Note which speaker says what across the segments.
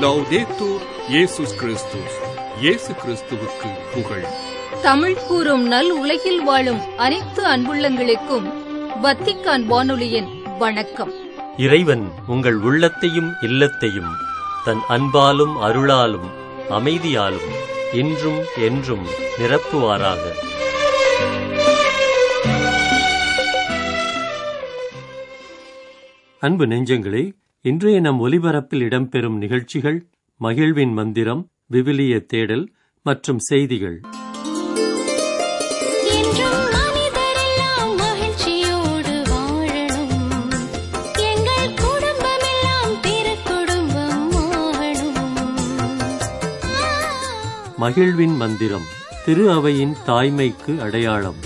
Speaker 1: லவ்தேத்தூர் இயேசுஸ் கிறிஸ்துஸ் இயேசு கிறிஸ்துவுக்கு புகழ்
Speaker 2: தமிழ் கூறும் நல் உலகில் வாழும் அனைத்து அன்புள்ளங்களுக்கும் வத்திக்கான் வானொலியின் வணக்கம்
Speaker 3: இறைவன் உங்கள் உள்ளத்தையும் இல்லத்தையும் தன் அன்பாலும் அருளாலும் அமைதியாலும் இன்றும் என்றும் நிரப்புவாராக அன்பு நெஞ்சங்களே இன்றைய நம் ஒலிபரப்பில் இடம்பெறும் நிகழ்ச்சிகள் மகிழ்வின் மந்திரம் விவிலிய தேடல் மற்றும் செய்திகள்
Speaker 4: என்றும் மனிதரெல்லாம் மகிழ்ச்சியோடு வாழணும் எங்கள் குடும்பமெல்லாம் திருக்குடும்பம் ஆகணும்
Speaker 3: மகிழ்வின் மந்திரம் திரு அவையின் தாய்மைக்கு அடையாளம்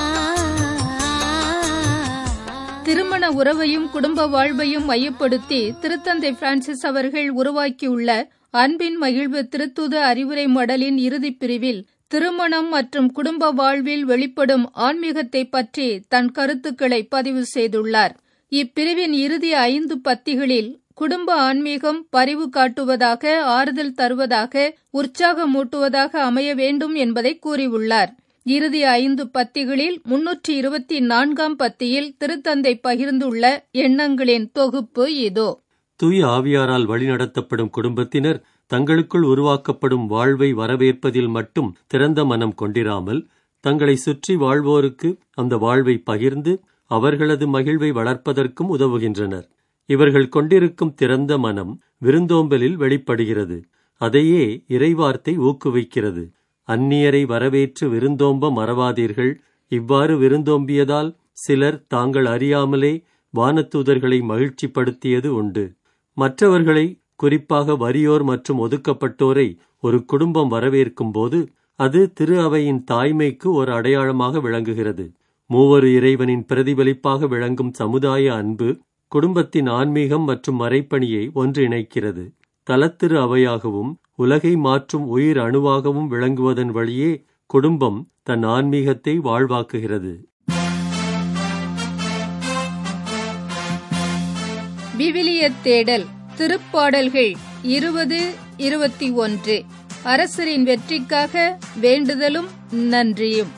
Speaker 2: திருமண உறவையும் குடும்ப வாழ்வையும் மையப்படுத்தி திருத்தந்தை பிரான்சிஸ் அவர்கள் உருவாக்கியுள்ள அன்பின் மகிழ்வு திருத்துத அறிவுரை மடலின் இறுதிப் பிரிவில் திருமணம் மற்றும் குடும்ப வாழ்வில் வெளிப்படும் ஆன்மீகத்தை பற்றி தன் கருத்துக்களை பதிவு செய்துள்ளார் இப்பிரிவின் இறுதி ஐந்து பத்திகளில் குடும்ப ஆன்மீகம் பரிவு காட்டுவதாக ஆறுதல் தருவதாக உற்சாகமூட்டுவதாக அமைய வேண்டும் என்பதை கூறியுள்ளார் இறுதி ஐந்து பத்திகளில் முன்னூற்றி இருபத்தி நான்காம் பத்தியில் திருத்தந்தை பகிர்ந்துள்ள எண்ணங்களின் தொகுப்பு இதோ
Speaker 3: தூய ஆவியாரால் வழிநடத்தப்படும் குடும்பத்தினர் தங்களுக்குள் உருவாக்கப்படும் வாழ்வை வரவேற்பதில் மட்டும் திறந்த மனம் கொண்டிராமல் தங்களை சுற்றி வாழ்வோருக்கு அந்த வாழ்வை பகிர்ந்து அவர்களது மகிழ்வை வளர்ப்பதற்கும் உதவுகின்றனர் இவர்கள் கொண்டிருக்கும் திறந்த மனம் விருந்தோம்பலில் வெளிப்படுகிறது அதையே இறைவார்த்தை ஊக்குவிக்கிறது அந்நியரை வரவேற்று விருந்தோம்ப மறவாதீர்கள் இவ்வாறு விருந்தோம்பியதால் சிலர் தாங்கள் அறியாமலே வானத்தூதர்களை மகிழ்ச்சிப்படுத்தியது உண்டு மற்றவர்களை குறிப்பாக வறியோர் மற்றும் ஒதுக்கப்பட்டோரை ஒரு குடும்பம் வரவேற்கும் போது அது திரு அவையின் தாய்மைக்கு ஒரு அடையாளமாக விளங்குகிறது மூவரு இறைவனின் பிரதிபலிப்பாக விளங்கும் சமுதாய அன்பு குடும்பத்தின் ஆன்மீகம் மற்றும் மறைப்பணியை ஒன்றிணைக்கிறது தலத்திரு அவையாகவும் உலகை மாற்றும் உயிர் அணுவாகவும் விளங்குவதன் வழியே குடும்பம் தன் ஆன்மீகத்தை வாழ்வாக்குகிறது
Speaker 2: விவிலிய தேடல் திருப்பாடல்கள் இருபது இருபத்தி ஒன்று அரசரின் வெற்றிக்காக வேண்டுதலும் நன்றியும்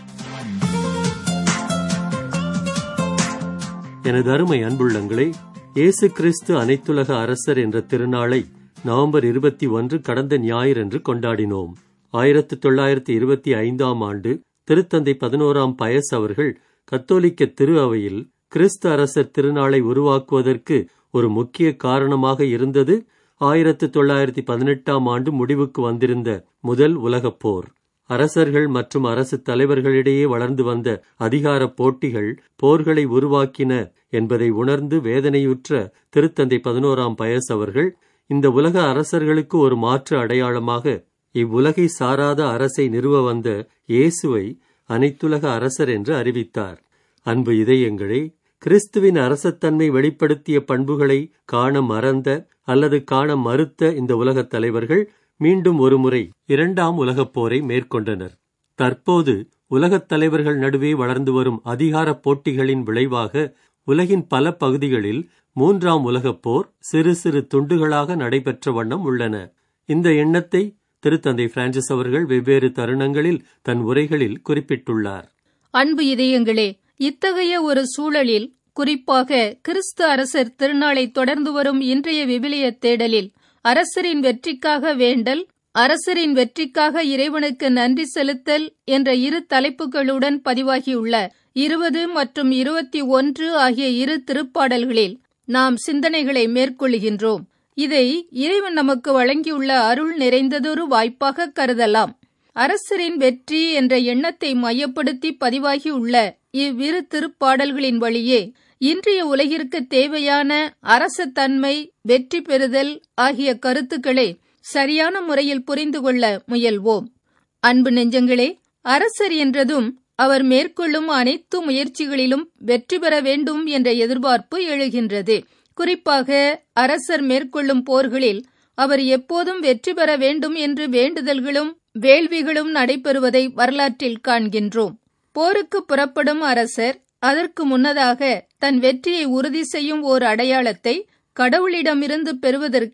Speaker 3: எனது அருமை அன்புள்ளங்களே இயேசு கிறிஸ்து அனைத்துலக அரசர் என்ற திருநாளை நவம்பர் இருபத்தி ஒன்று கடந்த ஞாயிறன்று கொண்டாடினோம் ஆயிரத்து தொள்ளாயிரத்தி இருபத்தி ஐந்தாம் ஆண்டு திருத்தந்தை பதினோராம் பயஸ் அவர்கள் கத்தோலிக்க திரு அவையில் கிறிஸ்து அரசர் திருநாளை உருவாக்குவதற்கு ஒரு முக்கிய காரணமாக இருந்தது ஆயிரத்து தொள்ளாயிரத்தி பதினெட்டாம் ஆண்டு முடிவுக்கு வந்திருந்த முதல் உலகப் போர் அரசர்கள் மற்றும் அரசு தலைவர்களிடையே வளர்ந்து வந்த அதிகார போட்டிகள் போர்களை உருவாக்கின என்பதை உணர்ந்து வேதனையுற்ற திருத்தந்தை பதினோராம் பயஸ் அவர்கள் இந்த உலக அரசர்களுக்கு ஒரு மாற்று அடையாளமாக இவ்வுலகை சாராத அரசை நிறுவ வந்த இயேசுவை அனைத்துலக அரசர் என்று அறிவித்தார் அன்பு இதயங்களே கிறிஸ்துவின் அரசத்தன்மை வெளிப்படுத்திய பண்புகளை காண மறந்த அல்லது காண மறுத்த இந்த உலகத் தலைவர்கள் மீண்டும் ஒருமுறை இரண்டாம் உலகப் போரை மேற்கொண்டனர் தற்போது உலகத் தலைவர்கள் நடுவே வளர்ந்து வரும் அதிகார போட்டிகளின் விளைவாக உலகின் பல பகுதிகளில் மூன்றாம் உலகப் போர் சிறு சிறு துண்டுகளாக நடைபெற்ற வண்ணம் உள்ளன இந்த எண்ணத்தை திருத்தந்தை பிரான்சிஸ் அவர்கள் வெவ்வேறு தருணங்களில் தன் உரைகளில் குறிப்பிட்டுள்ளார்
Speaker 2: அன்பு இதயங்களே இத்தகைய ஒரு சூழலில் குறிப்பாக கிறிஸ்து அரசர் திருநாளை தொடர்ந்து வரும் இன்றைய விவிலிய தேடலில் அரசரின் வெற்றிக்காக வேண்டல் அரசரின் வெற்றிக்காக இறைவனுக்கு நன்றி செலுத்தல் என்ற இரு தலைப்புகளுடன் பதிவாகியுள்ள இருபது மற்றும் இருபத்தி ஒன்று ஆகிய இரு திருப்பாடல்களில் நாம் சிந்தனைகளை மேற்கொள்கின்றோம் இதை இறைவன் நமக்கு வழங்கியுள்ள அருள் நிறைந்ததொரு வாய்ப்பாக கருதலாம் அரசரின் வெற்றி என்ற எண்ணத்தை மையப்படுத்தி பதிவாகியுள்ள இவ்விரு திருப்பாடல்களின் வழியே இன்றைய உலகிற்கு தேவையான அரசத்தன்மை வெற்றி பெறுதல் ஆகிய கருத்துக்களை சரியான முறையில் புரிந்து கொள்ள முயல்வோம் அன்பு நெஞ்சங்களே அரசர் என்றதும் அவர் மேற்கொள்ளும் அனைத்து முயற்சிகளிலும் வெற்றி பெற வேண்டும் என்ற எதிர்பார்ப்பு எழுகின்றது குறிப்பாக அரசர் மேற்கொள்ளும் போர்களில் அவர் எப்போதும் வெற்றி பெற வேண்டும் என்று வேண்டுதல்களும் வேள்விகளும் நடைபெறுவதை வரலாற்றில் காண்கின்றோம் போருக்கு புறப்படும் அரசர் அதற்கு முன்னதாக தன் வெற்றியை உறுதி செய்யும் ஓர் அடையாளத்தை கடவுளிடமிருந்து பெறுவதற்கு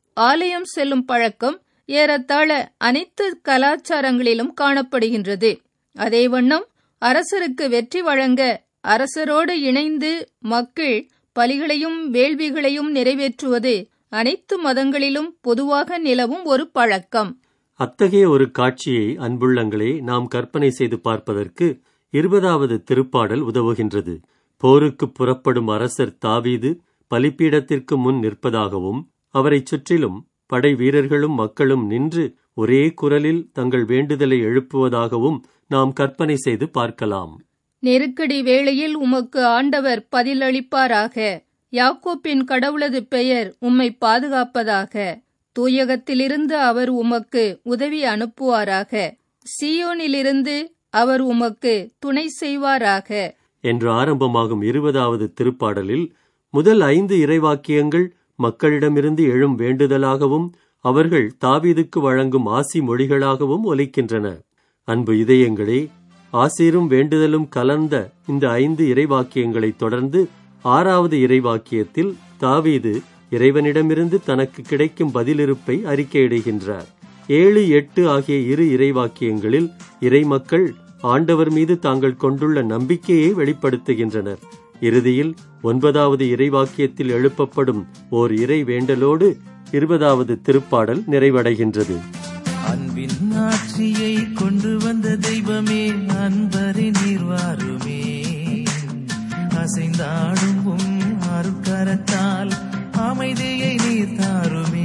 Speaker 2: ஆலயம் செல்லும் பழக்கம் ஏறத்தாழ அனைத்து கலாச்சாரங்களிலும் காணப்படுகின்றது அதே வண்ணம் அரசருக்கு வெற்றி வழங்க அரசரோடு இணைந்து மக்கள் பலிகளையும் வேள்விகளையும் நிறைவேற்றுவது அனைத்து மதங்களிலும் பொதுவாக நிலவும் ஒரு பழக்கம்
Speaker 3: அத்தகைய ஒரு காட்சியை அன்புள்ளங்களே நாம் கற்பனை செய்து பார்ப்பதற்கு இருபதாவது திருப்பாடல் உதவுகின்றது போருக்கு புறப்படும் அரசர் தாவீது பலிப்பீடத்திற்கு முன் நிற்பதாகவும் அவரைச் சுற்றிலும் படை வீரர்களும் மக்களும் நின்று ஒரே குரலில் தங்கள் வேண்டுதலை எழுப்புவதாகவும் நாம் கற்பனை செய்து பார்க்கலாம்
Speaker 2: நெருக்கடி வேளையில் உமக்கு ஆண்டவர் பதிலளிப்பாராக யாக்கோப்பின் கடவுளது பெயர் உம்மை பாதுகாப்பதாக தூயகத்திலிருந்து அவர் உமக்கு உதவி அனுப்புவாராக சியோனிலிருந்து அவர் உமக்கு துணை செய்வாராக
Speaker 3: என்று ஆரம்பமாகும் இருபதாவது திருப்பாடலில் முதல் ஐந்து இறைவாக்கியங்கள் மக்களிடமிருந்து எழும் வேண்டுதலாகவும் அவர்கள் தாவீதுக்கு வழங்கும் ஆசி மொழிகளாகவும் ஒலிக்கின்றன அன்பு இதயங்களே ஆசீரும் வேண்டுதலும் கலந்த இந்த ஐந்து இறைவாக்கியங்களைத் தொடர்ந்து ஆறாவது இறைவாக்கியத்தில் தாவீது இறைவனிடமிருந்து தனக்கு கிடைக்கும் பதிலிருப்பை அறிக்கையிடுகின்றார் ஏழு எட்டு ஆகிய இரு இறைவாக்கியங்களில் இறைமக்கள் ஆண்டவர் மீது தாங்கள் கொண்டுள்ள நம்பிக்கையை வெளிப்படுத்துகின்றனர் இறுதியில் ஒன்பதாவது இறைவாக்கியத்தில் எழுப்பப்படும் ஓர் இறை வேண்டலோடு இருபதாவது திருப்பாடல் நிறைவடைகின்றது
Speaker 5: அன்பின் ஆட்சியை கொண்டு வந்த தெய்வமே அன்பரை நீர்வாருமே அசைந்தாடும் உம் அருட்கரத்தால் அமைதியை நீர் தாருமே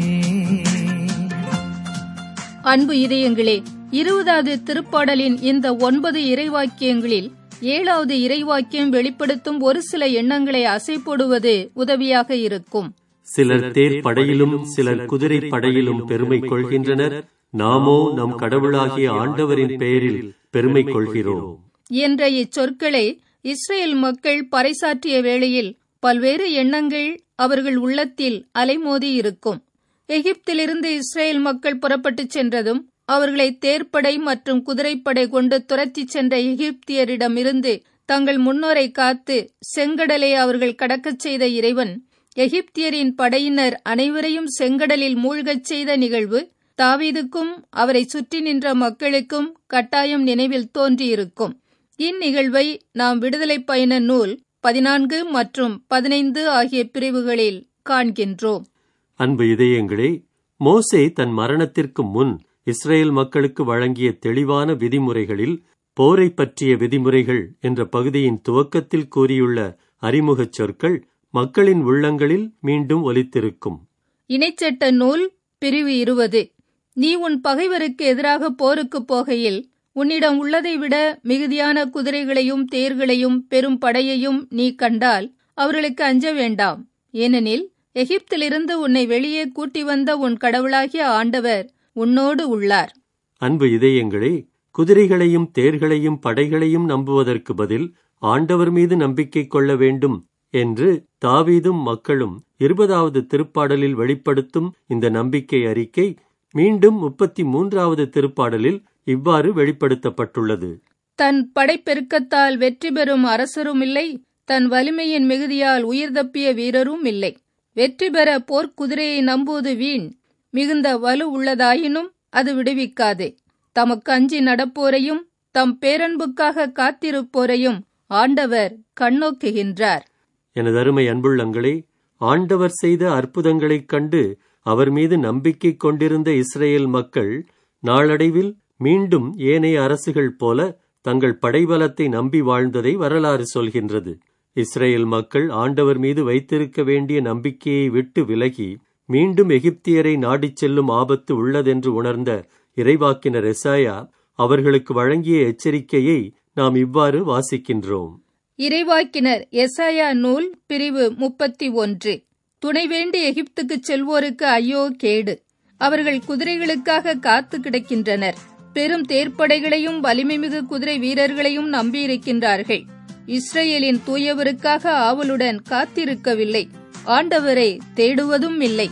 Speaker 2: அன்பு இதயங்களே இருபதாவது திருப்பாடலின் இந்த ஒன்பது இறைவாக்கியங்களில் ஏழாவது இறைவாக்கியம் வெளிப்படுத்தும் ஒரு சில எண்ணங்களை அசை போடுவது உதவியாக இருக்கும்
Speaker 3: சிலர் தேர் படையிலும் சிலர் குதிரை படையிலும் பெருமை கொள்கின்றனர் நாமோ நம் கடவுளாகிய ஆண்டவரின் பெயரில் பெருமை கொள்கிறோம்
Speaker 2: என்ற இச்சொற்களை இஸ்ரேல் மக்கள் பறைசாற்றிய வேளையில் பல்வேறு எண்ணங்கள் அவர்கள் உள்ளத்தில் அலைமோதி இருக்கும் எகிப்திலிருந்து இஸ்ரேல் மக்கள் புறப்பட்டுச் சென்றதும் அவர்களை தேர்ப்படை மற்றும் குதிரைப்படை கொண்டு துரத்திச் சென்ற எகிப்தியரிடமிருந்து தங்கள் முன்னோரை காத்து செங்கடலை அவர்கள் கடக்கச் செய்த இறைவன் எகிப்தியரின் படையினர் அனைவரையும் செங்கடலில் மூழ்கச் செய்த நிகழ்வு தாவீதுக்கும் அவரை சுற்றி நின்ற மக்களுக்கும் கட்டாயம் நினைவில் தோன்றியிருக்கும் இந்நிகழ்வை நாம் விடுதலை பயண நூல் பதினான்கு மற்றும் பதினைந்து ஆகிய பிரிவுகளில் காண்கின்றோம்
Speaker 3: அன்பு இதயங்களே மோசே தன் மரணத்திற்கு முன் இஸ்ரேல் மக்களுக்கு வழங்கிய தெளிவான விதிமுறைகளில் போரை பற்றிய விதிமுறைகள் என்ற பகுதியின் துவக்கத்தில் கூறியுள்ள அறிமுகச் சொற்கள் மக்களின் உள்ளங்களில் மீண்டும் ஒலித்திருக்கும்
Speaker 2: இணைச்சட்ட நூல் பிரிவு இருபது நீ உன் பகைவருக்கு எதிராக போருக்கு போகையில் உன்னிடம் உள்ளதை விட மிகுதியான குதிரைகளையும் தேர்களையும் பெரும் படையையும் நீ கண்டால் அவர்களுக்கு அஞ்ச வேண்டாம் ஏனெனில் எகிப்திலிருந்து உன்னை வெளியே கூட்டி வந்த உன் கடவுளாகிய ஆண்டவர் உன்னோடு உள்ளார்
Speaker 3: அன்பு இதயங்களே குதிரைகளையும் தேர்களையும் படைகளையும் நம்புவதற்கு பதில் ஆண்டவர் மீது நம்பிக்கை கொள்ள வேண்டும் என்று தாவீதும் மக்களும் இருபதாவது திருப்பாடலில் வெளிப்படுத்தும் இந்த நம்பிக்கை அறிக்கை மீண்டும் முப்பத்தி மூன்றாவது திருப்பாடலில் இவ்வாறு வெளிப்படுத்தப்பட்டுள்ளது
Speaker 2: தன் படைப்பெருக்கத்தால் வெற்றி பெறும் அரசரும் இல்லை தன் வலிமையின் மிகுதியால் உயிர் தப்பிய வீரரும் இல்லை வெற்றி பெற போர்க்குதிரையை நம்புவது வீண் மிகுந்த வலு உள்ளதாயினும் அது விடுவிக்காது தமக்கு அஞ்சி நடப்போரையும் தம் பேரன்புக்காக காத்திருப்போரையும் ஆண்டவர் கண்ணோக்குகின்றார்
Speaker 3: எனது அருமை அன்புள்ளங்களே ஆண்டவர் செய்த அற்புதங்களைக் கண்டு அவர் மீது நம்பிக்கை கொண்டிருந்த இஸ்ரேல் மக்கள் நாளடைவில் மீண்டும் ஏனைய அரசுகள் போல தங்கள் படைபலத்தை நம்பி வாழ்ந்ததை வரலாறு சொல்கின்றது இஸ்ரேல் மக்கள் ஆண்டவர் மீது வைத்திருக்க வேண்டிய நம்பிக்கையை விட்டு விலகி மீண்டும் எகிப்தியரை நாடிச் செல்லும் ஆபத்து உள்ளதென்று உணர்ந்த இறைவாக்கினர் எசாயா அவர்களுக்கு வழங்கிய எச்சரிக்கையை நாம் இவ்வாறு வாசிக்கின்றோம்
Speaker 2: இறைவாக்கினர் எசாயா நூல் பிரிவு முப்பத்தி ஒன்று துணை வேண்டி எகிப்துக்குச் செல்வோருக்கு ஐயோ கேடு அவர்கள் குதிரைகளுக்காக காத்து கிடக்கின்றனர் பெரும் தேர்ப்படைகளையும் வலிமைமிகு குதிரை வீரர்களையும் நம்பியிருக்கின்றார்கள் இஸ்ரேலின் தூயவருக்காக ஆவலுடன் காத்திருக்கவில்லை ஆண்டவரை தேடுவதும் இல்லை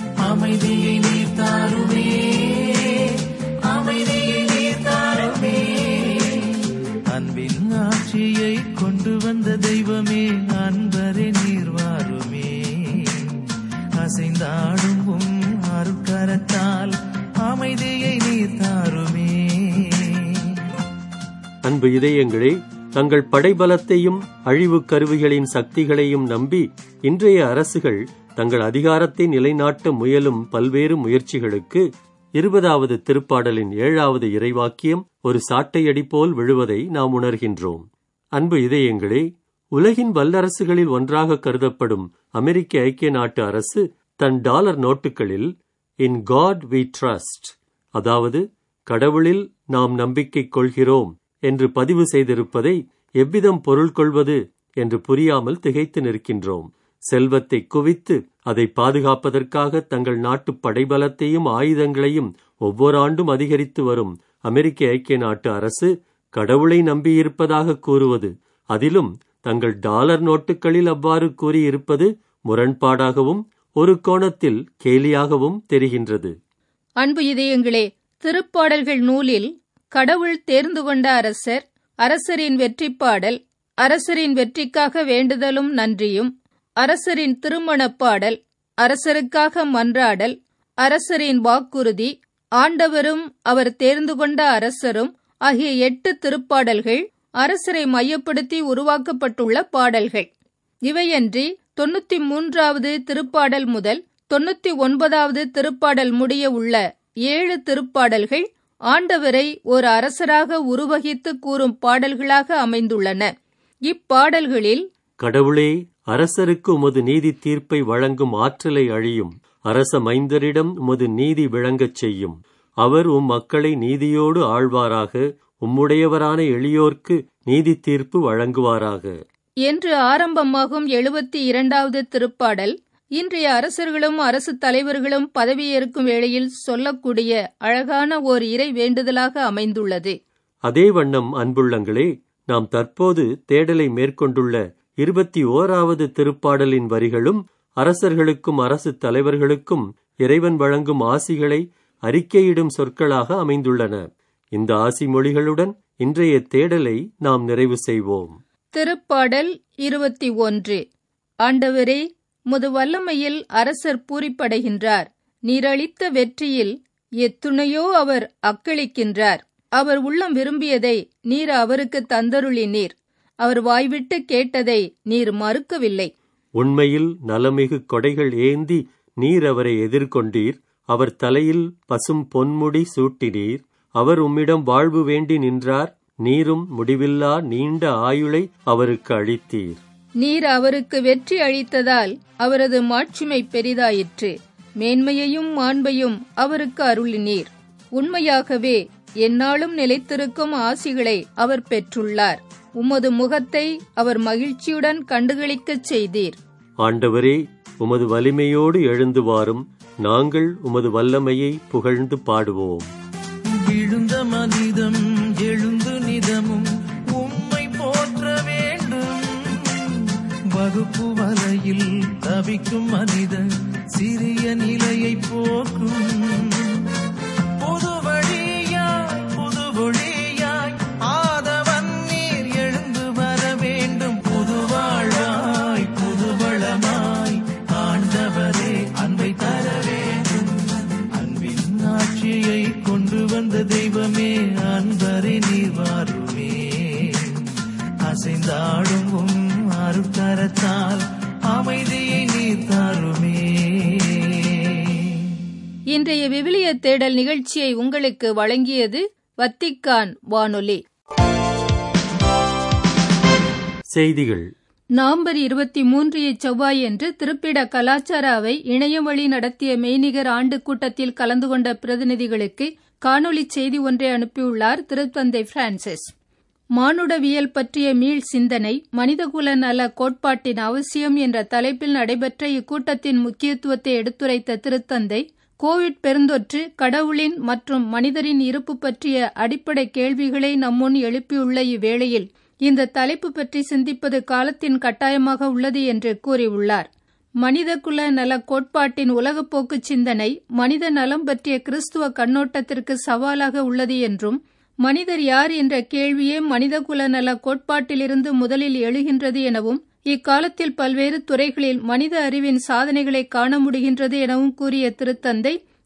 Speaker 5: அமைதியை நீர் தாருமே அமைதியை நீர் தாருமே அன்பின் ஆட்சியை கொண்டு வந்த தெய்வமே அன்பரே நீர் வாருமே அசைந்தாடும் உம்
Speaker 3: அன்பு இதயங்களே தங்கள் படைபலத்தையும் அழிவுக் கருவிகளின் சக்திகளையும் நம்பி இன்றைய அரசுகள் தங்கள் அதிகாரத்தை நிலைநாட்ட முயலும் பல்வேறு முயற்சிகளுக்கு இருபதாவது திருப்பாடலின் ஏழாவது இறைவாக்கியம் ஒரு சாட்டையடி போல் விழுவதை நாம் உணர்கின்றோம் அன்பு இதயங்களே உலகின் வல்லரசுகளில் ஒன்றாக கருதப்படும் அமெரிக்க ஐக்கிய நாட்டு அரசு தன் டாலர் நோட்டுகளில் இன் காட் வி ட்ரஸ்ட் அதாவது கடவுளில் நாம் நம்பிக்கை கொள்கிறோம் என்று பதிவு செய்திருப்பதை எவ்விதம் பொருள் கொள்வது என்று புரியாமல் திகைத்து நிற்கின்றோம் செல்வத்தை குவித்து அதை பாதுகாப்பதற்காக தங்கள் நாட்டு படைபலத்தையும் ஆயுதங்களையும் ஒவ்வொரு ஆண்டும் அதிகரித்து வரும் அமெரிக்க ஐக்கிய நாட்டு அரசு கடவுளை நம்பியிருப்பதாக கூறுவது அதிலும் தங்கள் டாலர் நோட்டுகளில் அவ்வாறு கூறியிருப்பது முரண்பாடாகவும் ஒரு கோணத்தில் கேலியாகவும் தெரிகின்றது
Speaker 2: அன்பு இதயங்களே திருப்பாடல்கள் நூலில் கடவுள் தேர்ந்து கொண்ட அரசர் அரசரின் வெற்றிப் பாடல் அரசரின் வெற்றிக்காக வேண்டுதலும் நன்றியும் அரசரின் திருமணப் பாடல் அரசருக்காக மன்றாடல் அரசரின் வாக்குறுதி ஆண்டவரும் அவர் தேர்ந்து கொண்ட அரசரும் ஆகிய எட்டு திருப்பாடல்கள் அரசரை மையப்படுத்தி உருவாக்கப்பட்டுள்ள பாடல்கள் இவையன்றி தொண்ணூத்தி மூன்றாவது திருப்பாடல் முதல் தொண்ணூத்தி ஒன்பதாவது திருப்பாடல் முடிய உள்ள ஏழு திருப்பாடல்கள் ஆண்டவரை ஒரு அரசராக உருவகித்து கூறும் பாடல்களாக அமைந்துள்ளன இப்பாடல்களில்
Speaker 3: கடவுளே அரசருக்கு உமது நீதி தீர்ப்பை வழங்கும் ஆற்றலை அழியும் அரச மைந்தரிடம் உமது நீதி விளங்கச் செய்யும் அவர் உம் மக்களை நீதியோடு ஆழ்வாராக உம்முடையவரான எளியோர்க்கு நீதி தீர்ப்பு வழங்குவாராக
Speaker 2: என்று ஆரம்பமாகும் எழுபத்தி இரண்டாவது திருப்பாடல் இன்றைய அரசர்களும் அரசு தலைவர்களும் பதவியேற்கும் வேளையில் சொல்லக்கூடிய அழகான ஓர் இறை வேண்டுதலாக அமைந்துள்ளது
Speaker 3: அதே வண்ணம் அன்புள்ளங்களே நாம் தற்போது தேடலை மேற்கொண்டுள்ள இருபத்தி ஓராவது திருப்பாடலின் வரிகளும் அரசர்களுக்கும் அரசு தலைவர்களுக்கும் இறைவன் வழங்கும் ஆசிகளை அறிக்கையிடும் சொற்களாக அமைந்துள்ளன இந்த ஆசி மொழிகளுடன் இன்றைய தேடலை நாம் நிறைவு செய்வோம்
Speaker 2: திருப்பாடல் இருபத்தி ஒன்று ஆண்டவரே முது வல்லமையில் அரசர் பூரிப்படைகின்றார் நீரளித்த வெற்றியில் எத்துணையோ அவர் அக்களிக்கின்றார் அவர் உள்ளம் விரும்பியதை நீர் அவருக்கு தந்தருளினீர் அவர் வாய்விட்டு கேட்டதை நீர் மறுக்கவில்லை
Speaker 3: உண்மையில் நலமிகு கொடைகள் ஏந்தி நீர் அவரை எதிர்கொண்டீர் அவர் தலையில் பசும் பொன்முடி சூட்டினீர் அவர் உம்மிடம் வாழ்வு வேண்டி நின்றார் நீரும் முடிவில்லா நீண்ட ஆயுளை அவருக்கு அளித்தீர்
Speaker 2: நீர் அவருக்கு வெற்றி அளித்ததால் அவரது மாட்சிமை பெரிதாயிற்று மேன்மையையும் மாண்பையும் அவருக்கு அருளினீர் உண்மையாகவே எந்நாளும் நிலைத்திருக்கும் ஆசிகளை அவர் பெற்றுள்ளார் உமது முகத்தை அவர் மகிழ்ச்சியுடன் கண்டுகளிக்கச் செய்தீர்
Speaker 3: ஆண்டவரே உமது வலிமையோடு எழுந்து வாரும் நாங்கள் உமது வல்லமையை புகழ்ந்து பாடுவோம்
Speaker 5: விழுந்த மனிதம் எழுந்து நிதமும் உம்மை போற்ற வேண்டும் வகுப்பு வலையில் தவிக்கும் மனிதன் சிறிய நிலையை போக்கும் புது வழியாய் புது ஒளியாய் ஆதவன் நீர் எழுந்து வர வேண்டும் புது வாழ்வாய் புது வளமாய் ஆண்டவரே அன்பை தர வேண்டும் அன்பின் ஆட்சியை கொண்டு வந்த தெய்வமே அன்பரை நீர் வாருமே அசைந்தாடும் உம் அருக்கரத்தால் அமைதியை நீர் தாருமே
Speaker 2: இன்றைய விவிலிய தேடல் நிகழ்ச்சியை உங்களுக்கு வழங்கியது வத்திக்கான் வானொலி
Speaker 3: செய்திகள்
Speaker 2: நவம்பர் இருபத்தி மூன்று இச்செவ்வாயன்று திருப்பிட கலாச்சார அவை இணையம் வழி நடத்திய மெய்நிகர் ஆண்டு கூட்டத்தில் கலந்து கொண்ட பிரதிநிதிகளுக்கு காணொலி செய்தி ஒன்றை அனுப்பியுள்ளார் திருத்தந்தை பிரான்சிஸ் மானுடவியல் பற்றிய மீள் சிந்தனை மனிதகுல நல கோட்பாட்டின் அவசியம் என்ற தலைப்பில் நடைபெற்ற இக்கூட்டத்தின் முக்கியத்துவத்தை எடுத்துரைத்த திருத்தந்தை கோவிட் பெருந்தொற்று கடவுளின் மற்றும் மனிதரின் இருப்பு பற்றிய அடிப்படை கேள்விகளை நம்முன் எழுப்பியுள்ள இவ்வேளையில் இந்த தலைப்பு பற்றி சிந்திப்பது காலத்தின் கட்டாயமாக உள்ளது என்று கூறியுள்ளார் மனிதகுல நல கோட்பாட்டின் உலகப்போக்கு சிந்தனை மனித நலம் பற்றிய கிறிஸ்துவ கண்ணோட்டத்திற்கு சவாலாக உள்ளது என்றும் மனிதர் யார் என்ற கேள்வியே மனிதகுல நல கோட்பாட்டிலிருந்து முதலில் எழுகின்றது எனவும் இக்காலத்தில் பல்வேறு துறைகளில் மனித அறிவின் சாதனைகளை காண முடிகின்றது எனவும் கூறிய திருத்தந்தை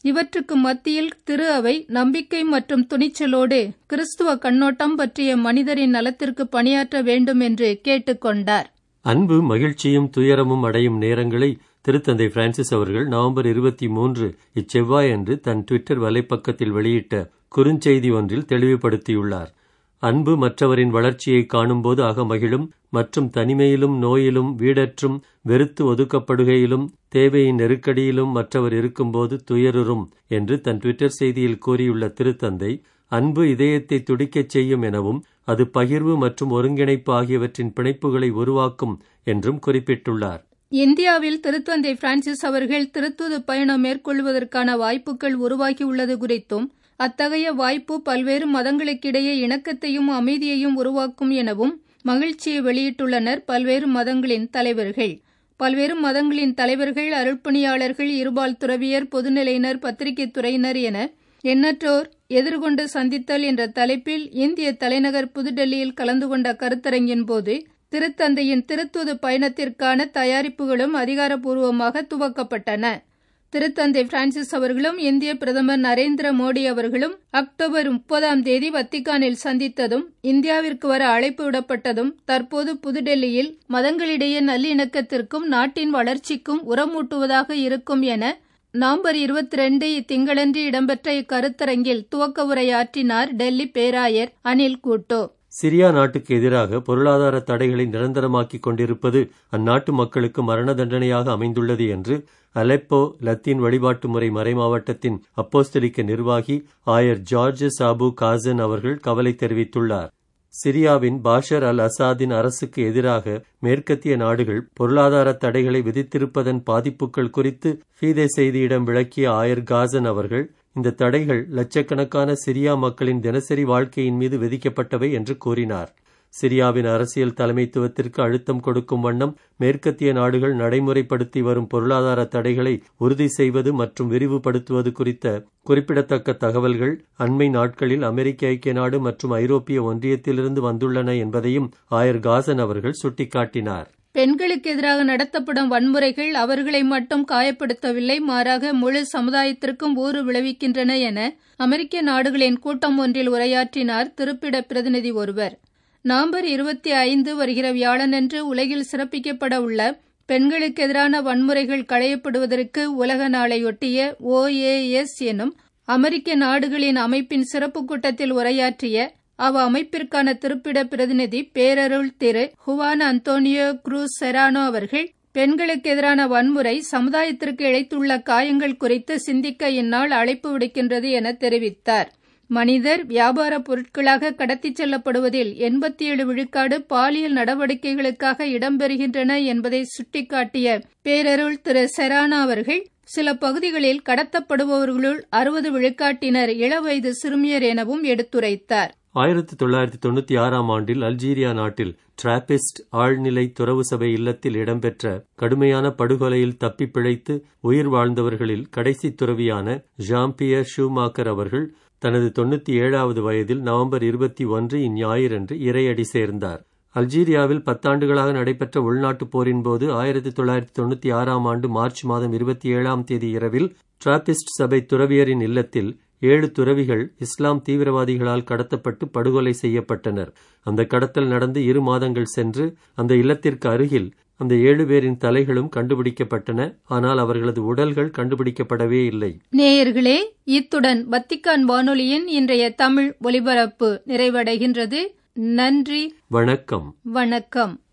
Speaker 2: இவற்றுக்கு மத்தியில் திரு அவை நம்பிக்கை மற்றும் துணிச்சலோடு கிறிஸ்துவ கண்ணோட்டம் பற்றிய மனிதரின் நலத்திற்கு பணியாற்ற வேண்டும் என்று கேட்டுக்கொண்டார்
Speaker 3: அன்பு மகிழ்ச்சியும் துயரமும் அடையும் நேரங்களை திருத்தந்தை பிரான்சிஸ் அவர்கள் நவம்பர் இருபத்தி மூன்று இச்செவ்வாய் அன்று தன் ட்விட்டர் வலைப்பக்கத்தில் வெளியிட்ட குறுஞ்செய்தி ஒன்றில் தெளிவுபடுத்தியுள்ளார் அன்பு மற்றவரின் வளர்ச்சியை காணும்போது அகமகிழும் மற்றும் தனிமையிலும் நோயிலும் வீடற்றும் வெறுத்து ஒதுக்கப்படுகையிலும் தேவையின் நெருக்கடியிலும் மற்றவர் இருக்கும்போது துயருறும் என்று தன் ட்விட்டர் செய்தியில் கூறியுள்ள திருத்தந்தை அன்பு இதயத்தை துடிக்கச் செய்யும் எனவும் அது பகிர்வு மற்றும் ஒருங்கிணைப்பு ஆகியவற்றின் பிணைப்புகளை உருவாக்கும் என்றும் குறிப்பிட்டுள்ளார்
Speaker 2: இந்தியாவில் திருத்தந்தை பிரான்சிஸ் அவர்கள் திருத்துது பயணம் மேற்கொள்வதற்கான வாய்ப்புகள் உருவாகியுள்ளது குறித்தும் அத்தகைய வாய்ப்பு பல்வேறு மதங்களுக்கிடையே இணக்கத்தையும் அமைதியையும் உருவாக்கும் எனவும் மகிழ்ச்சியை வெளியிட்டுள்ளனர் பல்வேறு மதங்களின் தலைவர்கள் பல்வேறு மதங்களின் தலைவர்கள் அருள்பணியாளர்கள் இருபால் துறவியர் பொதுநிலையினர் பத்திரிகை துறையினர் என எண்ணற்றோர் எதிர்கொண்டு சந்தித்தல் என்ற தலைப்பில் இந்திய தலைநகர் புதுடெல்லியில் கலந்து கொண்ட கருத்தரங்கின் போது திருத்தந்தையின் திருத்துது பயணத்திற்கான தயாரிப்புகளும் அதிகாரப்பூர்வமாக துவக்கப்பட்டன திருத்தந்தை பிரான்சிஸ் அவர்களும் இந்திய பிரதமர் நரேந்திர மோடி அவர்களும் அக்டோபர் முப்பதாம் தேதி வத்திக்கானில் சந்தித்ததும் இந்தியாவிற்கு வர அழைப்பு விடப்பட்டதும் தற்போது புதுடெல்லியில் மதங்களிடையே நல்லிணக்கத்திற்கும் நாட்டின் வளர்ச்சிக்கும் உரமூட்டுவதாக இருக்கும் என நவம்பர் இருபத்தி ரெண்டு இத்திங்களன்று இடம்பெற்ற இக்கருத்தரங்கில் துவக்க உரையாற்றினார் டெல்லி பேராயர் அனில் கூட்டோ
Speaker 3: சிரியா நாட்டுக்கு எதிராக பொருளாதார தடைகளை நிரந்தரமாக்கிக் கொண்டிருப்பது அந்நாட்டு மக்களுக்கு மரண தண்டனையாக அமைந்துள்ளது என்று அலெப்போ லத்தீன் வழிபாட்டு முறை மறைமாவட்டத்தின் அப்போஸ்தலிக்க நிர்வாகி ஆயர் ஜார்ஜ் சாபு காசன் அவர்கள் கவலை தெரிவித்துள்ளார் சிரியாவின் பாஷர் அல் அசாதின் அரசுக்கு எதிராக மேற்கத்திய நாடுகள் பொருளாதார தடைகளை விதித்திருப்பதன் பாதிப்புகள் குறித்து ஃபீதே செய்தியிடம் விளக்கிய ஆயர் காசன் அவர்கள் இந்த தடைகள் லட்சக்கணக்கான சிரியா மக்களின் தினசரி வாழ்க்கையின் மீது விதிக்கப்பட்டவை என்று கூறினார் சிரியாவின் அரசியல் தலைமைத்துவத்திற்கு அழுத்தம் கொடுக்கும் வண்ணம் மேற்கத்திய நாடுகள் நடைமுறைப்படுத்தி வரும் பொருளாதார தடைகளை உறுதி செய்வது மற்றும் விரிவுபடுத்துவது குறித்த குறிப்பிடத்தக்க தகவல்கள் அண்மை நாட்களில் அமெரிக்க ஐக்கிய நாடு மற்றும் ஐரோப்பிய ஒன்றியத்திலிருந்து வந்துள்ளன என்பதையும் ஆயர் காசன் அவர்கள் சுட்டிக்காட்டினார்
Speaker 2: பெண்களுக்கு எதிராக நடத்தப்படும் வன்முறைகள் அவர்களை மட்டும் காயப்படுத்தவில்லை மாறாக முழு சமுதாயத்திற்கும் ஊறு விளைவிக்கின்றன என அமெரிக்க நாடுகளின் கூட்டம் ஒன்றில் உரையாற்றினார் திருப்பிட பிரதிநிதி ஒருவர் நவம்பர் இருபத்தி ஐந்து வருகிற வியாழனன்று உலகில் சிறப்பிக்கப்பட உள்ள பெண்களுக்கு எதிரான வன்முறைகள் களையப்படுவதற்கு உலக நாளையொட்டிய ஓஏஎஸ் எனும் அமெரிக்க நாடுகளின் அமைப்பின் சிறப்பு கூட்டத்தில் உரையாற்றிய அவ் அமைப்பிற்கான திருப்பிட பிரதிநிதி பேரருள் திரு ஹுவான் அந்தோனியோ குரூஸ் செரானோ அவர்கள் பெண்களுக்கு எதிரான வன்முறை சமுதாயத்திற்கு இழைத்துள்ள காயங்கள் குறித்து சிந்திக்க இந்நாள் அழைப்பு விடுக்கின்றது என தெரிவித்தார் மனிதர் வியாபார பொருட்களாக கடத்திச் செல்லப்படுவதில் எண்பத்தி ஏழு விழுக்காடு பாலியல் நடவடிக்கைகளுக்காக இடம்பெறுகின்றன என்பதை சுட்டிக்காட்டிய பேரருள் திரு செரானா அவர்கள் சில பகுதிகளில் கடத்தப்படுபவர்களுள் அறுபது விழுக்காட்டினர் இளவயது சிறுமியர் எனவும் எடுத்துரைத்தார்
Speaker 3: ஆயிரத்தி தொள்ளாயிரத்தி தொண்ணூத்தி ஆறாம் ஆண்டில் அல்ஜீரியா நாட்டில் டிராபிஸ்ட் ஆழ்நிலை துறவு சபை இல்லத்தில் இடம்பெற்ற கடுமையான படுகொலையில் தப்பி பிழைத்து உயிர் வாழ்ந்தவர்களில் கடைசி துறவியான ஜாம்பியர் ஷூமாக்கர் அவர்கள் தனது தொண்ணூத்தி ஏழாவது வயதில் நவம்பர் இருபத்தி ஒன்று இந்ஞாயிறன்று இறையடி சேர்ந்தார் அல்ஜீரியாவில் பத்தாண்டுகளாக நடைபெற்ற உள்நாட்டுப் போரின் போது ஆயிரத்தி தொள்ளாயிரத்தி தொண்ணூத்தி ஆறாம் ஆண்டு மார்ச் மாதம் இருபத்தி ஏழாம் தேதி இரவில் டிராபிஸ்ட் சபை துறவியரின் இல்லத்தில் ஏழு துறவிகள் இஸ்லாம் தீவிரவாதிகளால் கடத்தப்பட்டு படுகொலை செய்யப்பட்டனர் அந்த கடத்தல் நடந்து இரு மாதங்கள் சென்று அந்த இல்லத்திற்கு அருகில் அந்த ஏழு பேரின் தலைகளும் கண்டுபிடிக்கப்பட்டன ஆனால் அவர்களது உடல்கள் கண்டுபிடிக்கப்படவே இல்லை
Speaker 2: நேயர்களே இத்துடன் வத்திக்கான் வானொலியின் இன்றைய தமிழ் ஒலிபரப்பு நிறைவடைகின்றது நன்றி
Speaker 3: வணக்கம்
Speaker 2: வணக்கம்